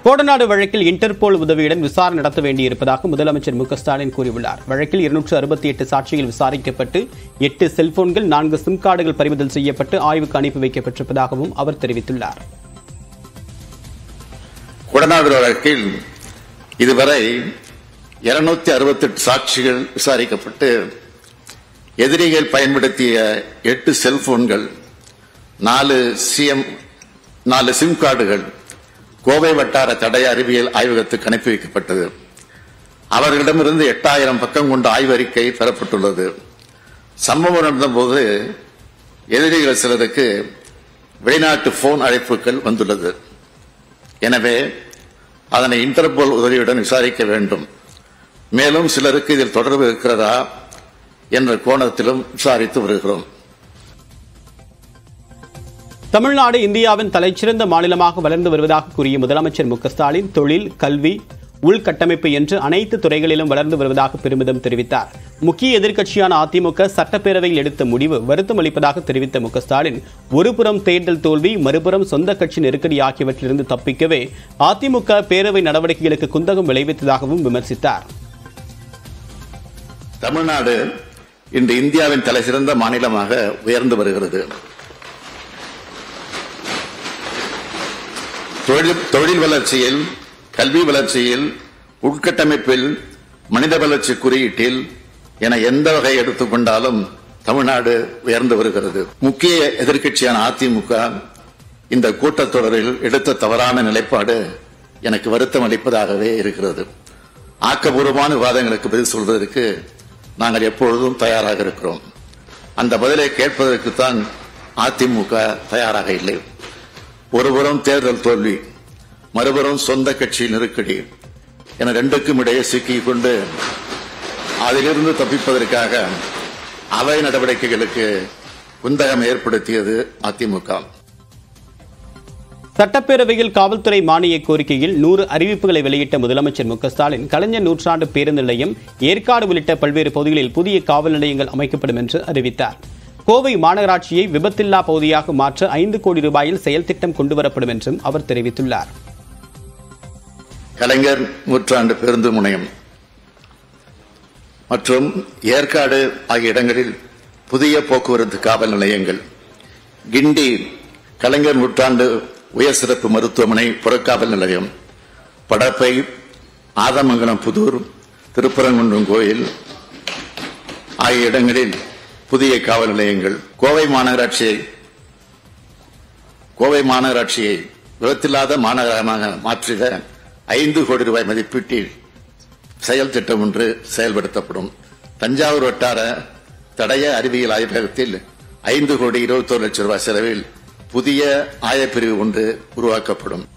கோடநாடு வழக்கில் இன்டர்போல் உதவியுடன் விசாரணை நடத்த வேண்டியிருப்பதாக முதலமைச்சர் மு க ஸ்டாலின் கூறியுள்ளார் வழக்கில் இருநூற்று அறுபத்தி எட்டு சாட்சிகள் விசாரிக்கப்பட்டு எட்டு செல்போன்கள் நான்கு சிம் கார்டுகள் பறிமுதல் செய்யப்பட்டு ஆய்வுக்கு அனுப்பி வைக்கப்பட்டிருப்பதாகவும் அவர் தெரிவித்துள்ளார் கொடநாடு வழக்கில் இதுவரை இருநூத்தி அறுபத்தெட்டு சாட்சிகள் விசாரிக்கப்பட்டு எதிரிகள் பயன்படுத்திய எட்டு செல்போன்கள் நாலு சிஎம் நாலு சிம் கார்டுகள் கோவை வட்டார தடய அறிவியல் ஆய்வகத்துக்கு அனுப்பி வைக்கப்பட்டது அவர்களிடமிருந்து எட்டாயிரம் பக்கம் கொண்ட ஆய்வறிக்கை பெறப்பட்டுள்ளது சம்பவம் நடந்தபோது எதிரிகள் சிலருக்கு வெளிநாட்டு போன் அழைப்புகள் வந்துள்ளது எனவே அதனை இன்டர்போல் உதவியுடன் விசாரிக்க வேண்டும் மேலும் சிலருக்கு இதில் தொடர்பு இருக்கிறதா என்ற கோணத்திலும் விசாரித்து வருகிறோம் தமிழ்நாடு இந்தியாவின் தலைச்சிறந்த மாநிலமாக வளர்ந்து வருவதாக கூறிய முதலமைச்சர் மு க ஸ்டாலின் தொழில் கல்வி உள்கட்டமைப்பு என்று அனைத்து துறைகளிலும் வளர்ந்து வருவதாக பெருமிதம் தெரிவித்தார் முக்கிய எதிர்க்கட்சியான அதிமுக சட்டப்பேரவையில் எடுத்த முடிவு வருத்தம் அளிப்பதாக தெரிவித்த மு க ஸ்டாலின் ஒருபுறம் தேர்தல் தோல்வி மறுபுறம் சொந்த கட்சி நெருக்கடி ஆகியவற்றிலிருந்து தப்பிக்கவே அதிமுக பேரவை நடவடிக்கைகளுக்கு குந்தகம் விளைவித்ததாகவும் விமர்சித்தார் தமிழ்நாடு இன்று இந்தியாவின் தலைசிறந்த மாநிலமாக உயர்ந்து வருகிறது தொழில் தொழில் வளர்ச்சியில் கல்வி வளர்ச்சியில் உட்கட்டமைப்பில் மனித வளர்ச்சி குறியீட்டில் என எந்த வகை எடுத்துக்கொண்டாலும் தமிழ்நாடு உயர்ந்து வருகிறது முக்கிய எதிர்க்கட்சியான அதிமுக இந்த கூட்டத்தொடரில் எடுத்த தவறான நிலைப்பாடு எனக்கு வருத்தம் அளிப்பதாகவே இருக்கிறது ஆக்கபூர்வமான விவாதங்களுக்கு பதில் சொல்வதற்கு நாங்கள் எப்பொழுதும் தயாராக இருக்கிறோம் அந்த பதிலை கேட்பதற்குத்தான் அதிமுக தயாராக இல்லை ஒருபுறம் தேர்தல் தோல்வி மறுபுறம் சொந்த கட்சி நெருக்கடி என ரெண்டுக்கும் இடையே சிக்கிக் கொண்டு அதிலிருந்து தப்பிப்பதற்காக அவை நடவடிக்கைகளுக்கு குந்தகம் ஏற்படுத்தியது அதிமுக சட்டப்பேரவையில் காவல்துறை மானிய கோரிக்கையில் நூறு அறிவிப்புகளை வெளியிட்ட முதலமைச்சர் மு க ஸ்டாலின் கலைஞர் நூற்றாண்டு பேருந்து நிலையம் ஏற்காடு உள்ளிட்ட பல்வேறு பகுதிகளில் புதிய காவல் நிலையங்கள் அமைக்கப்படும் என்று அறிவித்தார் கோவை மாநகராட்சியை விபத்தில்லா பகுதியாக மாற்ற ஐந்து கோடி ரூபாயில் செயல் திட்டம் கொண்டுவரப்படும் என்றும் அவர் தெரிவித்துள்ளார் கலைஞர் நூற்றாண்டு பேருந்து முனையம் மற்றும் ஏற்காடு ஆகிய இடங்களில் புதிய போக்குவரத்து காவல் நிலையங்கள் கிண்டி கலைஞர் நூற்றாண்டு உயர் சிறப்பு மருத்துவமனை புறக்காவல் நிலையம் படப்பை ஆதமங்கலம் புதூர் திருப்பரங்குன்றம் கோயில் ஆகிய இடங்களில் புதிய காவல் நிலையங்கள் கோவை மாநகராட்சியை கோவை மாநகராட்சியை விபத்தில்லாத மாநகரமாக மாற்றிட ஐந்து கோடி ரூபாய் மதிப்பீட்டில் செயல் திட்டம் ஒன்று செயல்படுத்தப்படும் தஞ்சாவூர் வட்டார தடய அறிவியல் ஆய்வகத்தில் ஐந்து கோடி இருபத்தோரு லட்சம் ரூபாய் செலவில் புதிய ஆயப்பிரிவு ஒன்று உருவாக்கப்படும்